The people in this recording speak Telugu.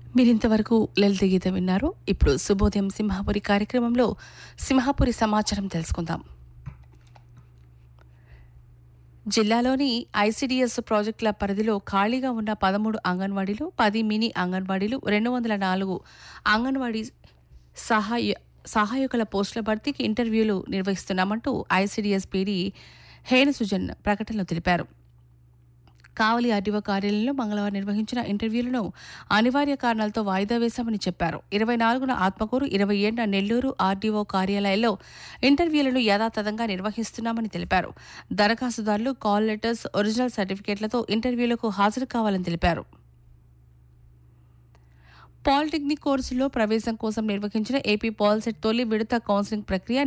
మీరింతవరకు లలిత గీత విన్నారు ఇప్పుడు శుభోదయం సింహాపురి కార్యక్రమంలో సింహాపురి సమాచారం తెలుసుకుందాం జిల్లాలోని ఐసిడిఎస్ ప్రాజెక్టుల పరిధిలో ఖాళీగా ఉన్న పదమూడు అంగన్వాడీలు పది మినీ అంగన్వాడీలు రెండు వందల నాలుగు అంగన్వాడీ సహాయ సహాయకుల పోస్టుల భర్తీకి ఇంటర్వ్యూలు నిర్వహిస్తున్నామంటూ ఐసిడిఎస్ పీడీ హేన సుజన్ ప్రకటనలో తెలిపారు కావలి ఆర్డీఓ కార్యాలయంలో మంగళవారం నిర్వహించిన ఇంటర్వ్యూలను అనివార్య కారణాలతో వాయిదా వేశామని చెప్పారు ఇరవై నాలుగున ఆత్మకూరు ఇరవై ఏడున నెల్లూరు ఆర్డీఓ కార్యాలయాల్లో ఇంటర్వ్యూలను యథాతథంగా నిర్వహిస్తున్నామని తెలిపారు దరఖాస్తుదారులు కాల్ లెటర్స్ ఒరిజినల్ సర్టిఫికేట్లతో ఇంటర్వ్యూలకు హాజరు కావాలని తెలిపారు పాలిటెక్నిక్ కోర్సులో ప్రవేశం కోసం నిర్వహించిన ఏపీ పాల్సెట్ తొలి విడత కౌన్సిలింగ్ ప్రక్రియ